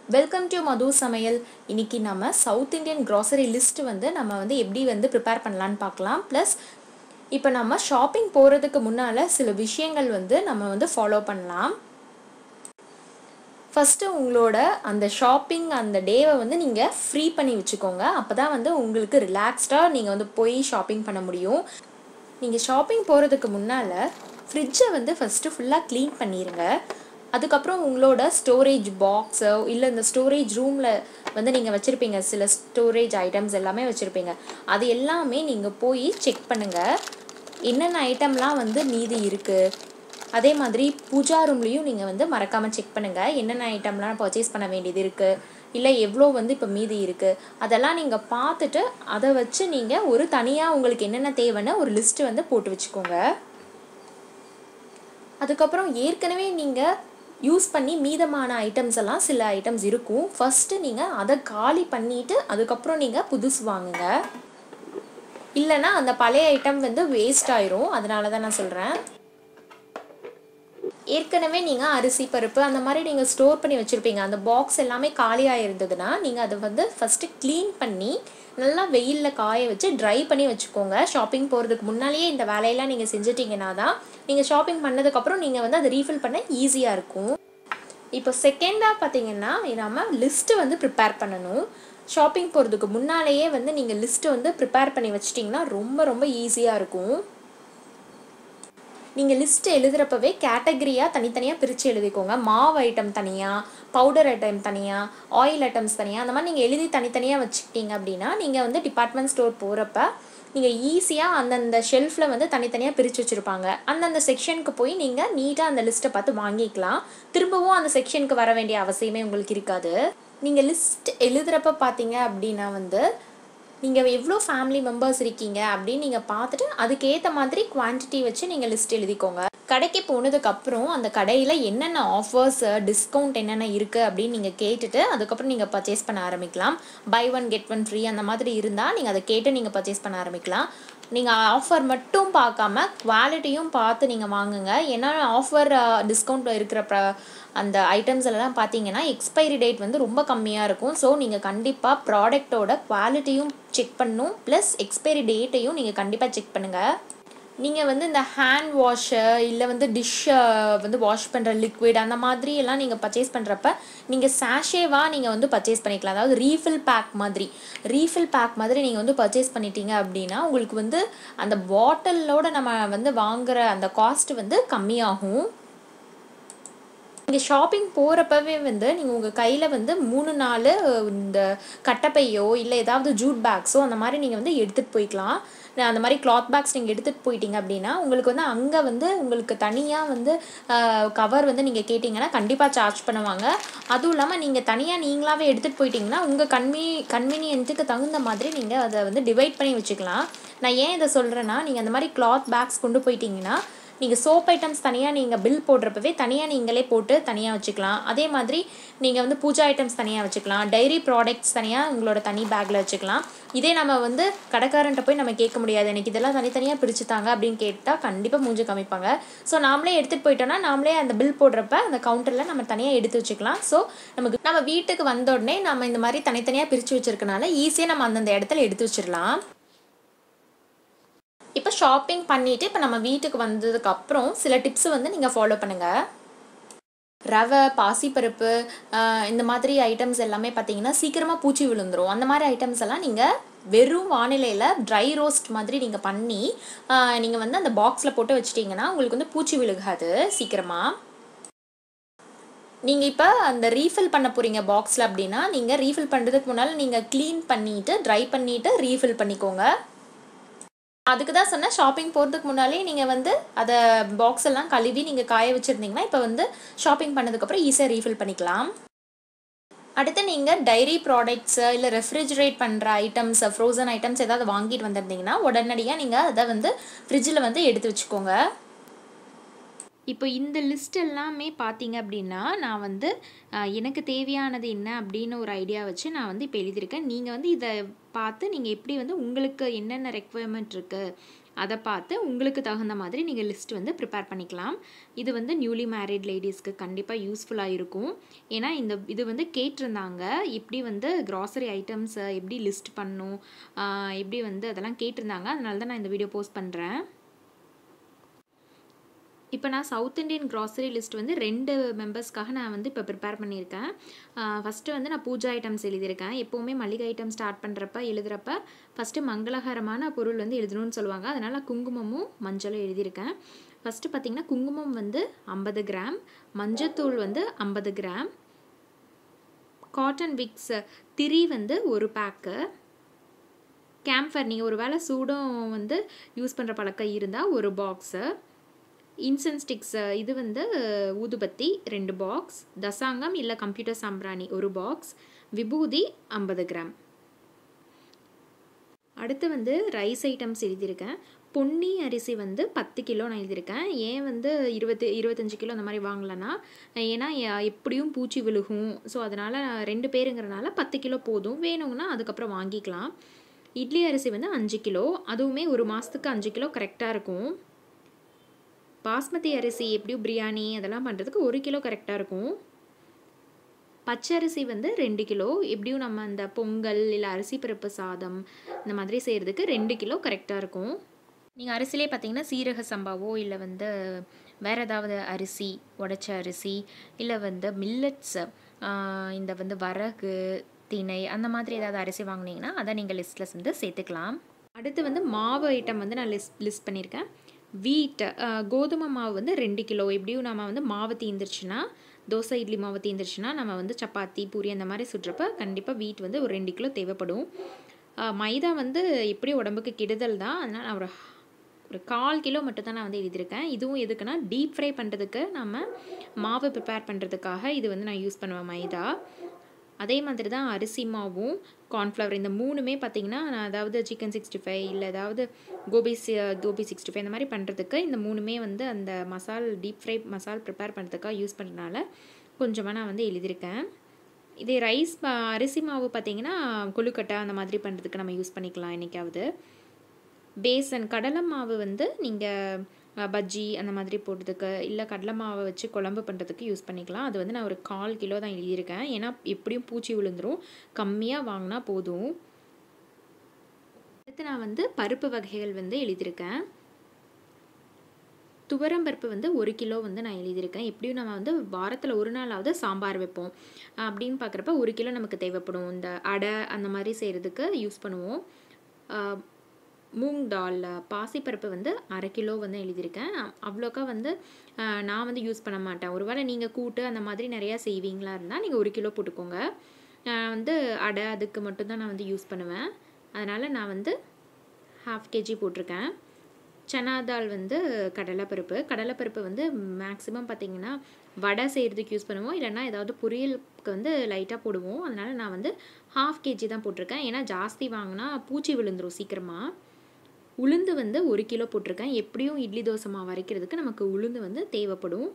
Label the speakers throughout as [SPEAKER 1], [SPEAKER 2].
[SPEAKER 1] welcome to மது சமையல் இன்னைக்கு நம்ம சவுத் இந்தியன் grocery லிஸ்ட் வந்து நம்ம வந்து எப்படி வந்து ப்ரிப்பேர் பண்ணலான்னு பார்க்கலாம் ப்ளஸ் இப்போ நம்ம ஷாப்பிங் போகிறதுக்கு முன்னால் சில விஷயங்கள் வந்து நம்ம வந்து ஃபாலோ பண்ணலாம் ஃபஸ்ட்டு உங்களோட அந்த ஷாப்பிங் அந்த டேவை வந்து நீங்கள் ஃப்ரீ பண்ணி வச்சுக்கோங்க அப்போ தான் வந்து உங்களுக்கு ரிலாக்ஸ்டாக நீங்கள் வந்து போய் ஷாப்பிங் பண்ண முடியும் நீங்கள் ஷாப்பிங் போகிறதுக்கு முன்னால் ஃப்ரிட்ஜை வந்து ஃபஸ்ட்டு ஃபுல்லாக க்ளீன் பண்ணிடுங்க அதுக்கப்புறம் உங்களோட ஸ்டோரேஜ் பாக்ஸோ இல்லை இந்த ஸ்டோரேஜ் ரூமில் வந்து நீங்கள் வச்சுருப்பீங்க சில ஸ்டோரேஜ் ஐட்டம்ஸ் எல்லாமே வச்சுருப்பீங்க அது எல்லாமே நீங்கள் போய் செக் பண்ணுங்கள் என்னென்ன ஐட்டம்லாம் வந்து மீதி இருக்குது அதே மாதிரி பூஜா ரூம்லேயும் நீங்கள் வந்து மறக்காமல் செக் பண்ணுங்கள் என்னென்ன ஐட்டம்லாம் பர்ச்சேஸ் பண்ண வேண்டியது இருக்குது இல்லை எவ்வளோ வந்து இப்போ மீதி இருக்குது அதெல்லாம் நீங்கள் பார்த்துட்டு அதை வச்சு நீங்கள் ஒரு தனியாக உங்களுக்கு என்னென்ன தேவைன்னு ஒரு லிஸ்ட்டு வந்து போட்டு வச்சுக்கோங்க அதுக்கப்புறம் ஏற்கனவே நீங்கள் யூஸ் பண்ணி மீதமான ஐட்டம்ஸ் எல்லாம் சில ஐட்டம்ஸ் இருக்கும் ஃபஸ்ட்டு நீங்கள் அதை காலி பண்ணிவிட்டு அதுக்கப்புறம் நீங்கள் புதுசு வாங்குங்க இல்லைன்னா அந்த பழைய ஐட்டம் வந்து வேஸ்ட் ஆயிரும் அதனால தான் நான் சொல்கிறேன் ஏற்கனவே நீங்கள் அரிசி பருப்பு அந்த மாதிரி நீங்கள் ஸ்டோர் பண்ணி வச்சுருப்பீங்க அந்த பாக்ஸ் எல்லாமே காலியாக இருந்ததுன்னா நீங்கள் அதை வந்து ஃபஸ்ட்டு க்ளீன் பண்ணி நல்லா வெயிலில் காய வச்சு ட்ரை பண்ணி வச்சுக்கோங்க ஷாப்பிங் போகிறதுக்கு முன்னாலேயே இந்த வேலையெல்லாம் நீங்கள் செஞ்சிட்டிங்கன்னா தான் நீங்கள் ஷாப்பிங் பண்ணதுக்கப்புறம் நீங்கள் வந்து அதை ரீஃபில் பண்ண ஈஸியாக இருக்கும் இப்போ செகண்டாக பார்த்தீங்கன்னா நம்ம லிஸ்ட்டு வந்து ப்ரிப்பேர் பண்ணணும் ஷாப்பிங் போகிறதுக்கு முன்னாலேயே வந்து நீங்கள் லிஸ்ட்டு வந்து ப்ரிப்பேர் பண்ணி வச்சிட்டிங்கன்னா ரொம்ப ரொம்ப ஈஸியாக இருக்கும் நீங்கள் லிஸ்ட் எழுதுகிறப்பவே கேட்டகரியாக தனித்தனியாக பிரித்து எழுதிக்கோங்க மாவு ஐட்டம் தனியாக பவுடர் ஐட்டம் தனியாக ஆயில் ஐட்டம்ஸ் தனியாக அந்த மாதிரி நீங்கள் எழுதி தனித்தனியாக வச்சுக்கிட்டீங்க அப்படின்னா நீங்கள் வந்து டிபார்ட்மெண்ட் ஸ்டோர் போகிறப்ப நீங்கள் ஈஸியாக அந்தந்த ஷெல்ஃபில் வந்து தனித்தனியாக பிரித்து வச்சுருப்பாங்க அந்தந்த செக்ஷனுக்கு போய் நீங்கள் நீட்டாக அந்த லிஸ்ட்டை பார்த்து வாங்கிக்கலாம் திரும்பவும் அந்த செக்ஷனுக்கு வர வேண்டிய அவசியமே உங்களுக்கு இருக்காது நீங்கள் லிஸ்ட் எழுதுகிறப்ப பார்த்தீங்க அப்படின்னா வந்து நீங்கள் எவ்வளோ ஃபேமிலி மெம்பர்ஸ் இருக்கீங்க அப்படின்னு நீங்கள் பார்த்துட்டு அதுக்கேற்ற மாதிரி குவான்டிட்டி வச்சு நீங்கள் லிஸ்ட் எழுதிக்கோங்க கடைக்கு போனதுக்கப்புறம் அந்த கடையில் என்னென்ன ஆஃபர்ஸ் டிஸ்கவுண்ட் என்னென்ன இருக்குது அப்படின்னு நீங்கள் கேட்டுட்டு அதுக்கப்புறம் நீங்கள் பர்ச்சேஸ் பண்ண ஆரம்பிக்கலாம் buy one get one free அந்த மாதிரி இருந்தால் நீங்கள் அதை கேட்டு நீங்கள் பர்ச்சேஸ் பண்ண ஆரம்பிக்கலாம் நீங்கள் ஆஃபர் மட்டும் பார்க்காம குவாலிட்டியும் பார்த்து நீங்கள் வாங்குங்க ஏன்னா ஆஃபர் டிஸ்கவுண்ட் இருக்கிற ப்ர அந்த ஐட்டம்ஸ் எல்லாம் பார்த்தீங்கன்னா எக்ஸ்பைரி டேட் வந்து ரொம்ப கம்மியாக இருக்கும் ஸோ நீங்கள் கண்டிப்பாக ப்ராடக்டோட குவாலிட்டியும் செக் பண்ணணும் ப்ளஸ் எக்ஸ்பைரி டேட்டையும் நீங்கள் கண்டிப்பாக செக் பண்ணுங்கள் நீங்கள் வந்து இந்த ஹேண்ட் வாஷு இல்லை வந்து டிஷ்ஷை வந்து வாஷ் பண்ணுற லிக்விட் அந்த மாதிரி எல்லாம் நீங்கள் பர்ச்சேஸ் பண்ணுறப்ப நீங்கள் சாஷேவாக நீங்கள் வந்து பர்ச்சேஸ் பண்ணிக்கலாம் அதாவது ரீஃபில் பேக் மாதிரி ரீஃபில் பேக் மாதிரி நீங்கள் வந்து பர்ச்சேஸ் பண்ணிட்டீங்க அப்படின்னா உங்களுக்கு வந்து அந்த பாட்டிலோட நம்ம வந்து வாங்குற அந்த காஸ்ட் வந்து கம்மியாகும் நீங்கள் ஷாப்பிங் போகிறப்பவே வந்து நீங்கள் உங்கள் கையில் வந்து மூணு நாள் இந்த கட்டப்பையோ இல்லை ஏதாவது ஜூட் பேக்ஸோ அந்த மாதிரி நீங்கள் வந்து எடுத்துகிட்டு போய்க்கலாம் அந்த மாதிரி கிளாத் பேக்ஸ் நீங்கள் எடுத்துகிட்டு போயிட்டீங்க அப்படின்னா உங்களுக்கு வந்து அங்கே வந்து உங்களுக்கு தனியாக வந்து கவர் வந்து நீங்கள் கேட்டிங்கன்னா கண்டிப்பாக சார்ஜ் பண்ணுவாங்க அதுவும் இல்லாமல் நீங்கள் தனியாக நீங்களாகவே எடுத்துகிட்டு போயிட்டீங்கன்னா உங்கள் கன்வீ கன்வீனியன்ட்டுக்கு தகுந்த மாதிரி நீங்கள் அதை வந்து டிவைட் பண்ணி வச்சுக்கலாம் நான் ஏன் இதை சொல்கிறேன்னா நீங்கள் அந்த மாதிரி கிளாத் பேக்ஸ் கொண்டு போயிட்டீங்கன்னா நீங்கள் சோப் ஐட்டம்ஸ் தனியாக நீங்கள் பில் போடுறப்பவே தனியாக நீங்களே போட்டு தனியாக வச்சுக்கலாம் அதே மாதிரி நீங்கள் வந்து பூஜா ஐட்டம்ஸ் தனியாக வச்சுக்கலாம் டைரி ப்ராடக்ட்ஸ் தனியாக உங்களோட தனி பேக்கில் வச்சுக்கலாம் இதே நம்ம வந்து கடைக்காரன்ட்ட போய் நம்ம கேட்க முடியாது எனக்கு இதெல்லாம் தனித்தனியாக பிரிச்சுத்தாங்க அப்படின்னு கேட்டால் கண்டிப்பாக மூஞ்சி காமிப்பாங்க ஸோ நாமளே எடுத்துகிட்டு போயிட்டோம்னா நாமளே அந்த பில் போடுறப்ப அந்த கவுண்டரில் நம்ம தனியாக எடுத்து வச்சுக்கலாம் ஸோ நமக்கு நம்ம வீட்டுக்கு வந்த உடனே நம்ம இந்த மாதிரி தனித்தனியாக பிரித்து வச்சிருக்கனால ஈஸியாக நம்ம அந்தந்த இடத்துல எடுத்து வச்சிடலாம் இப்போ ஷாப்பிங் பண்ணிவிட்டு இப்போ நம்ம வீட்டுக்கு வந்ததுக்கப்புறம் சில டிப்ஸ் வந்து நீங்கள் ஃபாலோ பண்ணுங்கள் ரவை பாசிப்பருப்பு இந்த மாதிரி ஐட்டம்ஸ் எல்லாமே பார்த்தீங்கன்னா சீக்கிரமாக பூச்சி விழுந்துரும் அந்த மாதிரி ஐட்டம்ஸ் எல்லாம் நீங்கள் வெறும் வானிலையில் ட்ரை ரோஸ்ட் மாதிரி நீங்கள் பண்ணி நீங்கள் வந்து அந்த பாக்ஸில் போட்டு வச்சிட்டிங்கன்னா உங்களுக்கு வந்து பூச்சி விழுகாது சீக்கிரமாக நீங்கள் இப்போ அந்த ரீஃபில் பண்ண போகிறீங்க பாக்ஸில் அப்படின்னா நீங்கள் ரீஃபில் பண்ணுறதுக்கு முன்னால் நீங்கள் க்ளீன் பண்ணிவிட்டு ட்ரை பண்ணிவிட்டு ரீஃபில் பண்ணிக்கோங்க அதுக்கு தான் சொன்னேன் ஷாப்பிங் போகிறதுக்கு முன்னாலே நீங்கள் வந்து அதை பாக்ஸ் எல்லாம் கழுவி நீங்கள் காய வச்சுருந்தீங்கன்னா இப்போ வந்து ஷாப்பிங் பண்ணதுக்கப்புறம் ஈஸியாக ரீஃபில் பண்ணிக்கலாம் அடுத்து நீங்கள் டைரி ப்ராடக்ட்ஸு இல்லை ரெஃப்ரிஜரேட் பண்ணுற ஐட்டம்ஸ் ஃப்ரோசன் ஐட்டம்ஸ் ஏதாவது வாங்கிட்டு வந்திருந்தீங்கன்னா உடனடியாக நீங்கள் அதை வந்து ஃப்ரிட்ஜில் வந்து எடுத்து வச்சுக்கோங்க இப்போ இந்த லிஸ்ட் எல்லாமே பார்த்தீங்க அப்படின்னா நான் வந்து எனக்கு தேவையானது என்ன அப்படின்னு ஒரு ஐடியா வச்சு நான் வந்து இப்போ எழுதியிருக்கேன் நீங்கள் வந்து இதை பார்த்து நீங்கள் எப்படி வந்து உங்களுக்கு என்னென்ன ரெக்குவயர்மெண்ட் இருக்குது அதை பார்த்து உங்களுக்கு தகுந்த மாதிரி நீங்கள் லிஸ்ட் வந்து ப்ரிப்பேர் பண்ணிக்கலாம் இது வந்து நியூலி மேரிட் லேடிஸ்க்கு கண்டிப்பாக யூஸ்ஃபுல்லாக இருக்கும் ஏன்னா இந்த இது வந்து கேட்டிருந்தாங்க எப்படி வந்து க்ராசரி ஐட்டம்ஸை எப்படி லிஸ்ட் பண்ணும் ஆஹ் எப்படி வந்து அதெல்லாம் கேட்டிருந்தாங்க அதனால தான் நான் இந்த வீடியோ போஸ்ட் பண்ணுறேன் இப்போ நான் சவுத் இந்தியன் க்ராசரி லிஸ்ட் வந்து ரெண்டு மெம்பர்ஸ்க்காக நான் வந்து இப்போ ப்ரிப்பேர் பண்ணியிருக்கேன் ஃபஸ்ட்டு வந்து நான் பூஜா ஐட்டம்ஸ் எழுதியிருக்கேன் எப்போவுமே மளிகை ஐட்டம் ஸ்டார்ட் பண்ணுறப்ப எழுதுகிறப்ப ஃபஸ்ட்டு மங்களகரமான பொருள் வந்து எழுதணும்னு சொல்லுவாங்க அதனால் குங்குமமும் மஞ்சளும் எழுதியிருக்கேன் ஃபஸ்ட்டு பார்த்திங்கன்னா குங்குமம் வந்து ஐம்பது கிராம் மஞ்சத்தூள் வந்து ஐம்பது கிராம் காட்டன் விக்ஸ் திரி வந்து ஒரு பேக்கு கேம்ஃபர் நீங்கள் ஒரு வேளை சூடம் வந்து யூஸ் பண்ணுற பழக்கம் இருந்தால் ஒரு பாக்ஸு இன்சென்ஸ் ஸ்டிக்ஸ் இது வந்து ஊதுபத்தி ரெண்டு பாக்ஸ் தசாங்கம் இல்லை கம்ப்யூட்டர் சாம்பிராணி ஒரு பாக்ஸ் விபூதி ஐம்பது கிராம் அடுத்து வந்து ரைஸ் ஐட்டம்ஸ் எழுதியிருக்கேன் பொன்னி அரிசி வந்து பத்து கிலோ நான் எழுதியிருக்கேன் ஏன் வந்து இருபத்தி இருபத்தஞ்சி கிலோ அந்த மாதிரி வாங்கலைன்னா ஏன்னா எ- எப்படியும் பூச்சி விழுகும் ஸோ அதனால் ரெண்டு பேருங்கிறனால பத்து கிலோ போதும் வேணுங்கன்னா அதுக்கப்புறம் வாங்கிக்கலாம் இட்லி அரிசி வந்து அஞ்சு கிலோ அதுவுமே ஒரு மாதத்துக்கு அஞ்சு கிலோ கரெக்டாக இருக்கும் பாஸ்மதி அரிசி எப்படியும் பிரியாணி அதெல்லாம் பண்ணுறதுக்கு ஒரு கிலோ கரெக்டாக இருக்கும் பச்சரிசி வந்து ரெண்டு கிலோ எப்படியும் நம்ம அந்த பொங்கல் இல்லை அரிசி பருப்பு சாதம் இந்த மாதிரி செய்கிறதுக்கு ரெண்டு கிலோ கரெக்டாக இருக்கும் நீங்கள் அரிசிலே பார்த்தீங்கன்னா சீரக சம்பாவோ இல்லை வந்து வேறு ஏதாவது அரிசி உடைச்ச அரிசி இல்லை வந்து மில்லட்ஸ் இந்த வந்து வரகு திணை அந்த மாதிரி ஏதாவது அரிசி வாங்குனீங்கன்னா அதை நீங்கள் லிஸ்ட்டில் வந்து சேர்த்துக்கலாம் அடுத்து வந்து மாவு ஐட்டம் வந்து நான் லிஸ்ட் லிஸ்ட் பண்ணியிருக்கேன் வீட் கோதுமை மாவு வந்து ரெண்டு கிலோ எப்படியும் நம்ம வந்து மாவு தீந்துருச்சுன்னா தோசை இட்லி மாவு தீந்துருச்சுன்னா நம்ம வந்து சப்பாத்தி பூரி அந்த மாதிரி சுடுறப்ப கண்டிப்பாக வீட் வந்து ஒரு ரெண்டு கிலோ தேவைப்படும் ஆஹ் மைதா வந்து எப்படி உடம்புக்கு கெடுதல் தான் அதனால் நான் ஒரு ஒரு கால் கிலோ மட்டும் தான் நான் வந்து எழுதியிருக்கேன் இதுவும் எதுக்குன்னா டீப் ஃப்ரை பண்ணுறதுக்கு நம்ம மாவு ப்ரிப்பேர் பண்ணுறதுக்காக இது வந்து நான் யூஸ் பண்ணுவேன் மைதா அதே மாதிரி தான் அரிசி மாவும் கார்ன்ஃப்ளவர் இந்த மூணுமே பார்த்தீங்கன்னா நான் அதாவது சிக்கன் சிக்ஸ்டி ஃபைவ் இல்லை ஏதாவது கோபி சி- கோபி சிக்ஸ்டி ஃபைவ் இந்த மாதிரி பண்ணுறதுக்கு இந்த மூணுமே வந்து அந்த மசால் டீப் ஃப்ரை மசால் ப்ரிப்பேர் பண்ணுறதுக்காக யூஸ் பண்ணுறதுனால கொஞ்சமாக நான் வந்து எழுதியிருக்கேன் இதே ரைஸ் ப- அரிசி மாவு பார்த்தீங்கன்னா கொழுக்கட்டை அந்த மாதிரி பண்ணுறதுக்கு நம்ம யூஸ் பண்ணிக்கலாம் என்னைக்காவது பேசன் கடலை மாவு வந்து நீங்கள் பஜ்ஜி அந்த மாதிரி போடுறதுக்கு இல்லை கடலை மாவை வச்சு குழம்பு பண்ணுறதுக்கு யூஸ் பண்ணிக்கலாம் அது வந்து நான் ஒரு கால் கிலோ தான் எழுதியிருக்கேன் ஏன்னா எப்படியும் பூச்சி விழுந்துரும் கம்மியாக வாங்கினா போதும் அடுத்து நான் வந்து பருப்பு வகைகள் வந்து எழுதியிருக்கேன் துவரம்பருப்பு வந்து ஒரு கிலோ வந்து நான் எழுதியிருக்கேன் எப்படியும் நம்ம வந்து வாரத்தில் ஒரு நாளாவது சாம்பார் வைப்போம் அப்படின்னு பார்க்குறப்ப ஒரு கிலோ நமக்கு தேவைப்படும் இந்த அடை அந்த மாதிரி செய்கிறதுக்கு யூஸ் பண்ணுவோம் ஆஹ் மூங் தால் பாசிப்பருப்பு வந்து அரை கிலோ வந்து எழுதியிருக்கேன் அவ்வளோக்கா வந்து ஆஹ் நான் வந்து யூஸ் பண்ண மாட்டேன் ஒருவேளை நீங்கள் கூட்டு அந்த மாதிரி நிறையா செய்வீங்களா இருந்தால் நீங்கள் ஒரு கிலோ போட்டுக்கோங்க நான் வந்து அடை அதுக்கு மட்டும்தான் நான் வந்து யூஸ் பண்ணுவேன் அதனால் நான் வந்து ஹாஃப் கேஜி போட்டிருக்கேன் சனா தால் வந்து கடலைப்பருப்பு கடலைப்பருப்பு வந்து மேக்ஸிமம் பார்த்தீங்கன்னா வடை செய்கிறதுக்கு யூஸ் பண்ணுவோம் இல்லைன்னா ஏதாவது பொரியலுக்கு வந்து லைட்டாக போடுவோம் அதனால் நான் வந்து ஹாஃப் கேஜி தான் போட்டிருக்கேன் ஏன்னா ஜாஸ்தி வாங்கினா பூச்சி விழுந்துரும் சீக்கிரமாக உளுந்து வந்து ஒரு கிலோ போட்டிருக்கேன் எப்படியும் இட்லி தோசை மாவு அரைக்கிறதுக்கு நமக்கு உளுந்து வந்து தேவைப்படும்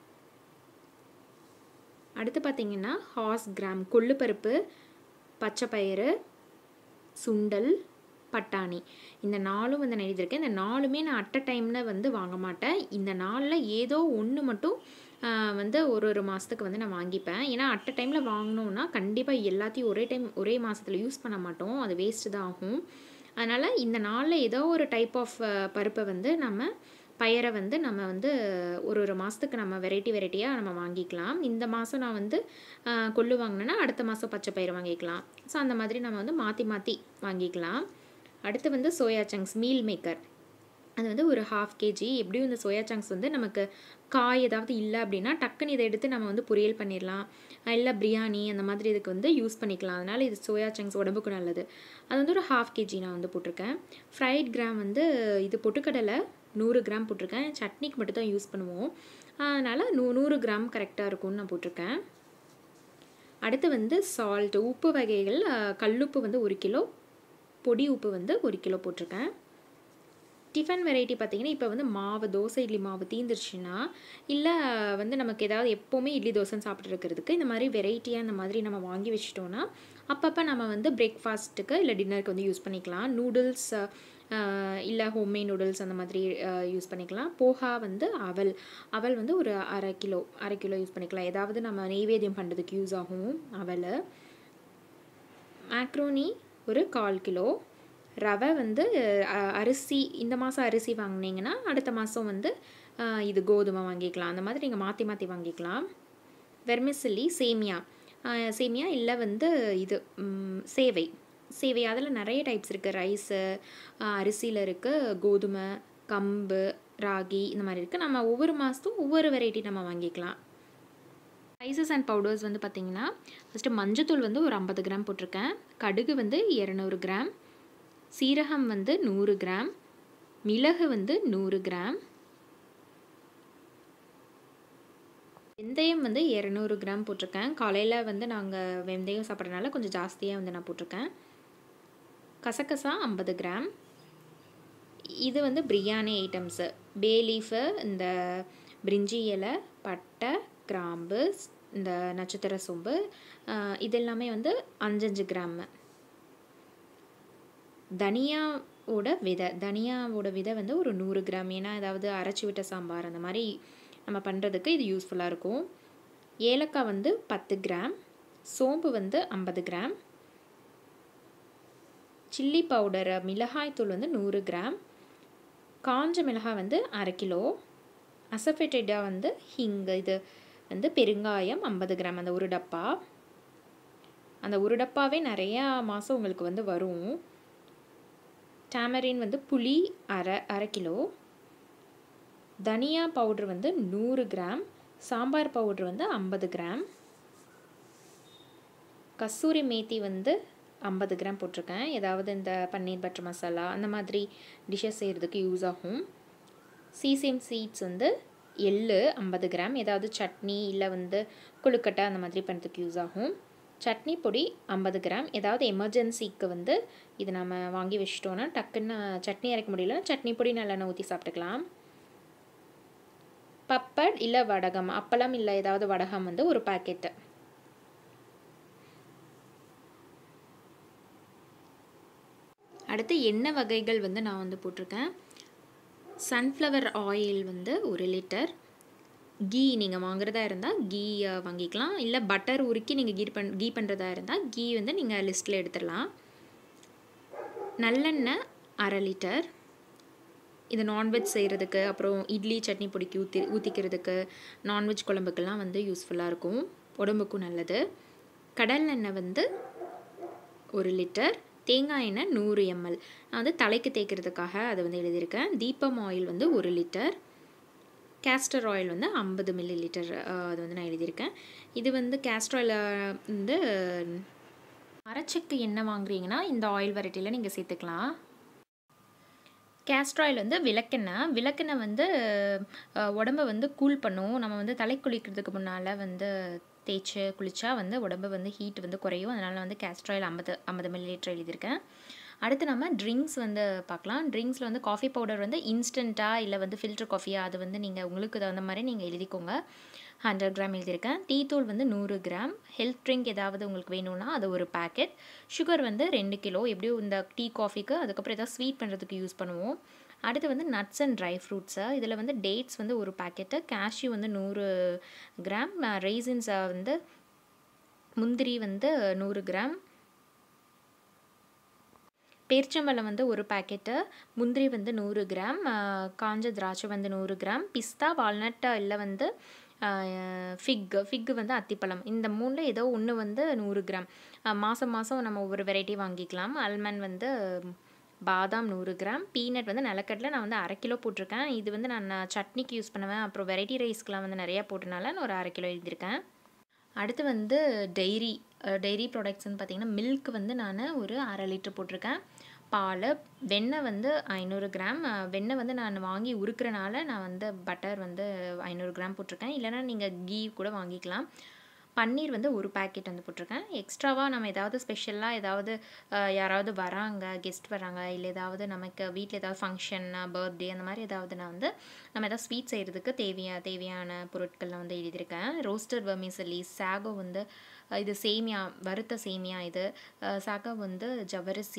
[SPEAKER 1] அடுத்து பார்த்தீங்கன்னா ஹாஸ் கிராம் கொள்ளுப்பருப்பு பச்சை பயிறு சுண்டல் பட்டாணி இந்த நாலும் வந்து நான் எழுதியிருக்கேன் இந்த நாலுமே நான் அட் அ டைமில் வந்து வாங்க மாட்டேன் இந்த நாளில் ஏதோ ஒன்று மட்டும் ஆஹ், வந்து ஒரு ஒரு மாதத்துக்கு வந்து நான் வாங்கிப்பேன் ஏன்னா அட் அ டைமில் வாங்கினோன்னா கண்டிப்பாக எல்லாத்தையும் ஒரே டைம் ஒரே மாதத்தில் யூஸ் பண்ண மாட்டோம் அது வேஸ்ட்டு தான் ஆகும் அதனால் இந்த நாளில் ஏதோ ஒரு டைப் ஆஃப் பருப்பை வந்து நம்ம பயரை வந்து நம்ம வந்து ஒரு ஒரு மாதத்துக்கு நம்ம வெரைட்டி வெரைட்டியாக நம்ம வாங்கிக்கலாம் இந்த மாதம் நான் வந்து ஆஹ், கொள்ளு வாங்கினேன்னா அடுத்த மாதம் பச்சை பயிறு வாங்கிக்கலாம் ஸோ அந்த மாதிரி நம்ம வந்து மாற்றி மாற்றி வாங்கிக்கலாம் அடுத்து வந்து சோயா சங்க்ஸ் மீல் மேக்கர் அது வந்து ஒரு ஹாஃப் கேஜி எப்படியும் இந்த சோயா சங்க்ஸ் வந்து நமக்கு காய் ஏதாவது இல்லை அப்படின்னா டக்குன்னு இதை எடுத்து நம்ம வந்து பொரியல் பண்ணிடலாம் இல்லை பிரியாணி அந்த மாதிரி இதுக்கு வந்து யூஸ் பண்ணிக்கலாம் அதனால் இது சோயா சங்க்ஸ் உடம்புக்கு நல்லது அது வந்து ஒரு ஹாஃப் கேஜி நான் வந்து போட்டிருக்கேன் ஃப்ரைட் கிராம் வந்து இது பொட்டுக்கடலை நூறு கிராம் போட்டிருக்கேன் சட்னிக்கு மட்டும் தான் யூஸ் பண்ணுவோம் அதனால் நூ நூறு கிராம் கரெக்டாக இருக்கும்னு நான் போட்டிருக்கேன் அடுத்து வந்து சால்ட் உப்பு வகைகள் அஹ், கல்லுப்பு வந்து ஒரு கிலோ பொடி உப்பு வந்து ஒரு கிலோ போட்டிருக்கேன் டிஃபன் வெரைட்டி பார்த்தீங்கன்னா இப்போ வந்து மாவு தோசை இட்லி மாவு தீந்துருச்சுன்னா இல்லை வந்து நமக்கு ஏதாவது எப்போவுமே இட்லி தோசைன்னு சாப்பிட்டு இருக்கிறதுக்கு இந்த மாதிரி வெரைட்டியாக இந்த மாதிரி நம்ம வாங்கி வச்சிட்டோன்னா அப்பப்போ நம்ம வந்து பிரேக்ஃபாஸ்ட்டுக்கு இல்லை டின்னருக்கு வந்து யூஸ் பண்ணிக்கலாம் நூடுல்ஸ் இல்லை ஹோம்மேட் நூடுல்ஸ் அந்த மாதிரி யூஸ் பண்ணிக்கலாம் போஹா வந்து அவல் அவல் வந்து ஒரு அரை கிலோ அரை கிலோ யூஸ் பண்ணிக்கலாம் ஏதாவது நம்ம நெய்வேத்தியம் பண்ணுறதுக்கு யூஸ் ஆகும் அவல் மேக்ரோனி ஒரு கால் கிலோ ரவை வந்து அஹ், அரிசி இந்த மாதம் அரிசி வாங்கினீங்கன்னா அடுத்த மாதம் வந்து அஹ், இது கோதுமை வாங்கிக்கலாம் அந்த மாதிரி நீங்கள் மாற்றி மாற்றி வாங்கிக்கலாம் வெர்மிசில்லி சேமியா அஹ், சேமியா இல்லை வந்து இது ம், சேவை சேவை அதில் நிறைய டைப்ஸ் இருக்குது ரைஸு அரிசியில் இருக்குது கோதுமை கம்பு ராகி இந்த மாதிரி இருக்குது நம்ம ஒவ்வொரு மாதத்தும் ஒவ்வொரு வெரைட்டி நம்ம வாங்கிக்கலாம் ஸ்பைசஸ் அண்ட் பவுடர்ஸ் வந்து பார்த்திங்கன்னா ஃபஸ்ட்டு மஞ்சத்தூள் வந்து ஒரு ஐம்பது கிராம் போட்டிருக்கேன் கடுகு வந்து இரநூறு கிராம் சீரகம் வந்து நூறு கிராம் மிளகு வந்து நூறு கிராம் வெந்தயம் வந்து இரநூறு கிராம் போட்டிருக்கேன் காலையில் வந்து நாங்கள் வெந்தயம் சாப்பிட்றதுனால கொஞ்சம் ஜாஸ்தியாக வந்து நான் போட்டிருக்கேன் கசகசா ஐம்பது கிராம் இது வந்து பிரியாணி ஐட்டம்ஸு பே லீஃபு இந்த பிரிஞ்சி இலை பட்டை கிராம்பு ஸ்- இந்த நட்சத்திர சோம்பு ஆஹ் இது எல்லாமே வந்து அஞ்சஞ்சு கிராமு தனியாவோட விதை தனியாவோட விதை வந்து ஒரு நூறு கிராம் ஏன்னா ஏதாவது அரைச்சி விட்ட சாம்பார் அந்த மாதிரி நம்ம பண்ணுறதுக்கு இது யூஸ்ஃபுல்லாக இருக்கும் ஏலக்காய் வந்து பத்து கிராம் சோம்பு வந்து ஐம்பது கிராம் சில்லி பவுடர் மிளகாய்த்தூள் வந்து நூறு கிராம் காஞ்ச மிளகாய் வந்து அரை கிலோ அசஃபெட்டடா வந்து ஹிங் இது வந்து பெருங்காயம் ஐம்பது கிராம் அந்த ஒரு டப்பா அந்த ஒரு டப்பாவே நிறையா மாதம் உங்களுக்கு வந்து வரும் டேமரின் வந்து புளி அரை அரை கிலோ தனியா பவுட்ரு வந்து நூறு கிராம் சாம்பார் பவுட்ரு வந்து ஐம்பது கிராம் கஸ்தூரி மேத்தி வந்து ஐம்பது கிராம் போட்டிருக்கேன் ஏதாவது இந்த பன்னீர் பட்டர் மசாலா அந்த மாதிரி டிஷ்ஷஸ் செய்கிறதுக்கு யூஸ் ஆகும் சீசேம் சீட்ஸ் வந்து எள்ளு ஐம்பது கிராம் ஏதாவது சட்னி இல்லை வந்து கொழுக்கட்டை அந்த மாதிரி பண்ணுறதுக்கு யூஸ் ஆகும் சட்னி பொடி ஐம்பது கிராம் ஏதாவது எமர்ஜென்சிக்கு வந்து இது நம்ம வாங்கி வச்சிட்டோன்னா டக்குன்னு சட்னி அரைக்க முடியல சட்னி பொடி நல்லெண்ணெய் ஊற்றி சாப்பிட்டுக்கலாம் பப்பட் இல்லை வடகம் அப்பளம் இல்லை ஏதாவது வடகம் வந்து ஒரு பாக்கெட்டு அடுத்து எண்ணெய் வகைகள் வந்து நான் வந்து போட்டிருக்கேன் சன்ஃப்ளவர் ஆயில் வந்து ஒரு லிட்டர் கீ நீங்கள் வாங்குறதா இருந்தால் கீ அஹ், வாங்கிக்கலாம் இல்லை பட்டர் உருக்கி நீங்கள் கீ பண் கீ பண்ணுறதா இருந்தால் கீ வந்து நீங்கள் லிஸ்ட்டில் எடுத்துடலாம் நல்லெண்ணெய் அரை லிட்டர் இது நான்வெஜ் செய்கிறதுக்கு அப்புறம் இட்லி சட்னி பொடிக்கு ஊற்றி ஊற்றிக்கிறதுக்கு நான்வெஜ் குழம்புக்கெல்லாம் வந்து யூஸ்ஃபுல்லாக இருக்கும் உடம்புக்கும் நல்லது கடல் எண்ணெய் வந்து ஒரு லிட்டர் தேங்காய் எண்ணெய் நூறு எம்எல் நான் வந்து தலைக்கு தேய்க்கிறதுக்காக அதை வந்து எழுதியிருக்கேன் தீபம் ஆயில் வந்து ஒரு லிட்டர் கேஸ்டர் ஆயில் வந்து ஐம்பது மில்லி லிட்டர் அது வந்து நான் எழுதியிருக்கேன் இது வந்து கேஸ்டர் ஆயில் வந்து மரச்செக்கு எண்ணெய் வாங்குறீங்கன்னா இந்த ஆயில் வெரைட்டியில் நீங்கள் சேர்த்துக்கலாம் கேஸ்டர் ஆயில் வந்து விளக்கெண்ணெய் விளக்கெண்ணெய் வந்து அஹ், உடம்ப வந்து கூல் பண்ணும் நம்ம வந்து தலை குளிக்கிறதுக்கு முன்னால் வந்து தேய்ச்சி குளிச்சா வந்து உடம்பு வந்து ஹீட் வந்து குறையும் அதனால் வந்து கேஸ்டர் ஆயில் ஐம்பது ஐம்பது மில்லி லிட்டர் எழுதியிருக்கேன் அடுத்து நம்ம ட்ரிங்க்ஸ் வந்து பார்க்கலாம் ட்ரிங்க்ஸில் வந்து காஃபி பவுடர் வந்து இன்ஸ்டண்ட்டாக இல்லை வந்து ஃபில்டர் காஃபியா அது வந்து நீங்கள் உங்களுக்கு தகுந்த மாதிரி நீங்கள் எழுதிக்கோங்க ஹண்ட்ரட் கிராம் எழுதியிருக்கேன் டீ தூள் வந்து நூறு கிராம் ஹெல்த் ட்ரிங்க் ஏதாவது உங்களுக்கு வேணும்னா அது ஒரு பேக்கெட் சுகர் வந்து ரெண்டு கிலோ எப்படியும் இந்த டீ காஃபிக்கு அதுக்கப்புறம் ஏதாவது ஸ்வீட் பண்ணுறதுக்கு யூஸ் பண்ணுவோம் அடுத்து வந்து நட்ஸ் அண்ட் ட்ரை ஃப்ரூட்ஸு இதில் வந்து டேட்ஸ் வந்து ஒரு பேக்கெட்டு கேஷ்யூ வந்து நூறு கிராம் ரெய்சின்ஸ் வந்து முந்திரி வந்து நூறு கிராம் பேர்ச்சம்பழம் வந்து ஒரு பேக்கெட்டு முந்திரி வந்து நூறு கிராம் ஆஹ் காஞ்ச திராட்சை வந்து நூறு கிராம் பிஸ்தா வால்நட் இல்லை வந்து ஃபிக் ஃபிக் வந்து அத்திப்பழம் இந்த மூணில் ஏதோ ஒன்று வந்து நூறு கிராம் ஆஹ் மாதம் மாதம் நம்ம ஒவ்வொரு வெரைட்டி வாங்கிக்கலாம் அல்மண்ட் வந்து பாதாம் நூறு கிராம் பீனட் வந்து நிலக்கடலை நான் வந்து அரை கிலோ போட்டிருக்கேன் இது வந்து நான் சட்னிக்கு யூஸ் பண்ணுவேன் அப்புறம் வெரைட்டி ரைஸ்க்கெலாம் வந்து நிறையா போட்டனால நான் ஒரு அரை கிலோ எழுதியிருக்கேன் அடுத்து வந்து டெய்ரி டெய்ரி ப்ராடக்ட்ஸ்னு பார்த்தீங்கன்னா மில்க் வந்து நான் ஒரு அரை லிட்டர் போட்டிருக்கேன் பால் வெண்ணெய் வந்து ஐநூறு கிராம் அஹ், வெண்ணெய் வந்து நான் வாங்கி உருக்குறனால நான் வந்து பட்டர் வந்து ஐநூறு கிராம் போட்டிருக்கேன் இல்லைனா நீங்கள் கீ கூட வாங்கிக்கலாம் பன்னீர் வந்து ஒரு பேக்கெட் வந்து போட்டிருக்கேன் எக்ஸ்ட்ராவாக நம்ம ஏதாவது ஸ்பெஷலாக ஏதாவது அஹ், யாராவது வராங்க கெஸ்ட் வராங்க இல்லை ஏதாவது நமக்கு வீட்டில் ஏதாவது ஃபங்க்ஷன் பர்த்டே அந்த மாதிரி ஏதாவது நான் வந்து நம்ம ஏதாவது ஸ்வீட் செய்கிறதுக்கு தேவையா தேவையான பொருட்கள்லாம் வந்து எழுதியிருக்கேன் ரோஸ்டட் வர்மிசலி சாகோ வந்து அஹ், இது சேமியா வறுத்த சேமியா இது அஹ், சாகோ வந்து ஜவரிசி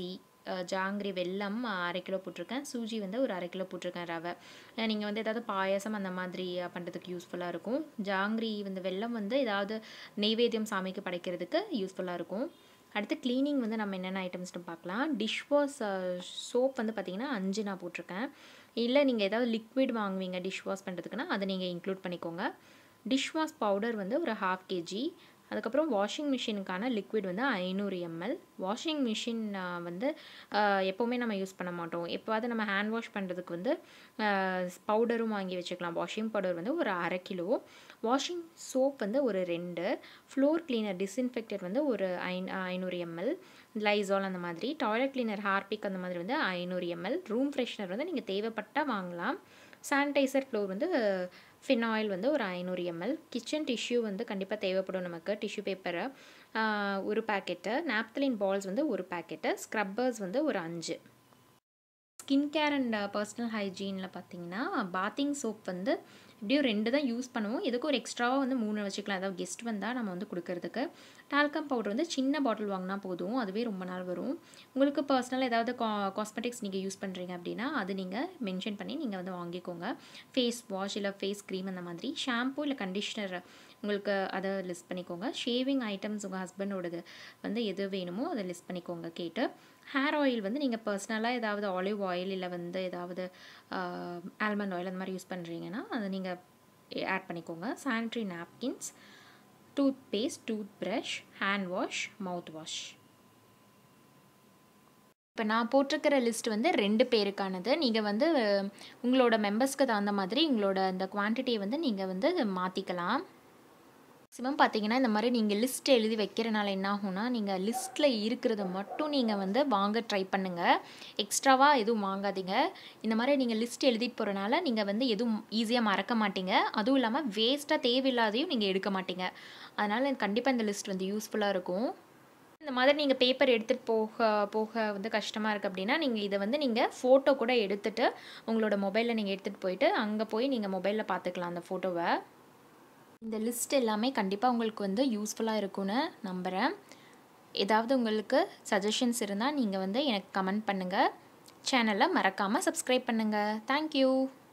[SPEAKER 1] அஹ், ஜாங்கிரி வெல்லம் அஹ், அரை கிலோ போட்டிருக்கேன் சூஜி வந்து ஒரு அரை கிலோ போட்டிருக்கேன் ரவை நீங்கள் வந்து ஏதாவது பாயாசம் அந்த மாதிரி அஹ், பண்ணுறதுக்கு யூஸ்ஃபுல்லாக இருக்கும் ஜாங்கிரி வந்து வெல்லம் வந்து ஏதாவது நெய்வேத்தியம் சாமிக்கு படைக்கிறதுக்கு யூஸ்ஃபுல்லாக இருக்கும் அடுத்து க்ளீனிங் வந்து நம்ம என்னென்ன ஐட்டம்ஸ்னு பார்க்கலாம் டிஷ் வாஷ் சோப் வந்து பார்த்திங்கன்னா அஞ்சு நான் போட்டிருக்கேன் இல்லை நீங்கள் ஏதாவது லிக்விட் வாங்குவீங்க டிஷ் வாஷ் பண்ணுறதுக்குன்னா அதை நீங்கள் இன்க்ளூட் பண்ணிக்கோங்க டிஷ் வாஷ் பவுடர் வந்து ஒரு ஹாஃப் கேஜி அதுக்கப்புறம் வாஷிங் மிஷினுக்கான லிக்விட் வந்து ஐநூறு எம்எல் வாஷிங் மிஷின் வந்து ஆஹ், எப்போவுமே நம்ம யூஸ் பண்ண மாட்டோம் எப்போவாவது நம்ம ஹேண்ட் வாஷ் பண்ணுறதுக்கு வந்து பவுடரும் வாங்கி வச்சுக்கலாம் வாஷிங் பவுடர் வந்து ஒரு அரை கிலோ வாஷிங் சோப் வந்து ஒரு ரெண்டு ஃப்ளோர் கிளீனர் டிஸ்இன்ஃபெக்டர் வந்து ஒரு ஐந் ஐநூறு எம்எல் லைசால் அந்த மாதிரி டாய்லெட் கிளீனர் ஹார்பிக் அந்த மாதிரி வந்து ஐநூறு எம்எல் ரூம் ஃப்ரெஷ்னர் வந்து நீங்கள் தேவைப்பட்டால் வாங்கலாம் சானிடைசர் ஃப்ளோர் வந்து ஃபினாயில் வந்து ஒரு ஐநூறு எம்எல் கிச்சன் டிஷ்யூ வந்து கண்டிப்பாக தேவைப்படும் நமக்கு டிஷ்யூ பேப்பரை ஒரு பேக்கெட்டு நாப்தலின் பால்ஸ் வந்து ஒரு பேக்கெட்டு ஸ்க்ரப்பர்ஸ் வந்து ஒரு அஞ்சு ஸ்கின் கேர் அண்ட் பர்சனல் ஹைஜீனில் பார்த்தீங்கன்னா பாத்திங் சோப் வந்து எப்படியும் ரெண்டு தான் யூஸ் பண்ணுவோம் இதுக்கு ஒரு எக்ஸ்ட்ராவாக வந்து மூணு வச்சுக்கலாம் அதாவது கெஸ்ட் வந்தால் நம்ம வந்து கொடுக்கறதுக்கு டால்கம் பவுடர் வந்து சின்ன பாட்டில் வாங்கினா போதும் அதுவே ரொம்ப நாள் வரும் உங்களுக்கு பர்சனல் ஏதாவது கா காஸ்மெட்டிக்ஸ் நீங்கள் யூஸ் பண்ணுறீங்க அப்படின்னா அது நீங்கள் மென்ஷன் பண்ணி நீங்கள் வந்து வாங்கிக்கோங்க ஃபேஸ் வாஷ் இல்லை ஃபேஸ் க்ரீம் அந்த மாதிரி ஷாம்பு இல்லை கண்டிஷ்னர் உங்களுக்கு அதை லிஸ்ட் பண்ணிக்கோங்க ஷேவிங் ஐட்டம்ஸ் உங்கள் ஹஸ்பண்டோடது வந்து எது வேணுமோ அதை லிஸ்ட் பண்ணிக்கோங்க கேட்டு ஹேர் ஆயில் வந்து நீங்கள் பர்சனலாக ஏதாவது ஆலிவ் ஆயில் இல்லை வந்து ஏதாவது ஆல்மண்ட் ஆயில் அந்த மாதிரி யூஸ் பண்ணுறீங்கன்னா அதை நீங்கள் ஆட் பண்ணிக்கோங்க sanitary napkins tooth paste tooth brush hand wash mouth wash இப்போ நான் போட்டிருக்கிற லிஸ்ட் வந்து ரெண்டு பேருக்கானது நீங்கள் வந்து அஹ், உங்களோட மெம்பர்ஸ்க்கு தகுந்த மாதிரி உங்களோட அந்த குவான்டிட்டியை வந்து நீங்கள் வந்து மாற்றிக்கலாம் மேக்ஸிமம் பார்த்தீங்கன்னா இந்த மாதிரி நீங்கள் லிஸ்ட் எழுதி வைக்கிறனால என்ன ஆகும்னா நீங்கள் லிஸ்ட்டில் இருக்கிறத மட்டும் நீங்கள் வந்து வாங்க ட்ரை பண்ணுங்கள் எக்ஸ்ட்ராவாக எதுவும் வாங்காதீங்க இந்த மாதிரி நீங்கள் லிஸ்ட் எழுதிட்டு போகிறனால நீங்கள் வந்து எதுவும் ஈஸியாக மறக்க மாட்டீங்க அதுவும் இல்லாமல் வேஸ்ட்டாக தேவையில்லாதையும் நீங்கள் எடுக்க மாட்டீங்க அதனால் கண்டிப்பாக இந்த லிஸ்ட் வந்து யூஸ்ஃபுல்லாக இருக்கும் இந்த மாதிரி நீங்கள் பேப்பர் எடுத்துகிட்டு போக போக வந்து கஷ்டமாக இருக்குது அப்படின்னா நீங்கள் இதை வந்து நீங்கள் ஃபோட்டோ கூட எடுத்துகிட்டு உங்களோட மொபைலில் நீங்கள் எடுத்துகிட்டு போயிட்டு அங்கே போய் நீங்கள் மொபைலில் பார்த்துக்கலாம் அந்த ஃபோட்டோவை இந்த லிஸ்ட் எல்லாமே கண்டிப்பாக உங்களுக்கு வந்து யூஸ்ஃபுல்லாக இருக்கும்னு நம்புகிறேன் ஏதாவது உங்களுக்கு சஜஷன்ஸ் இருந்தால் நீங்கள் வந்து எனக்கு கமெண்ட் பண்ணுங்கள் சேனலை மறக்காமல் சப்ஸ்கிரைப் பண்ணுங்கள் தேங்க்யூ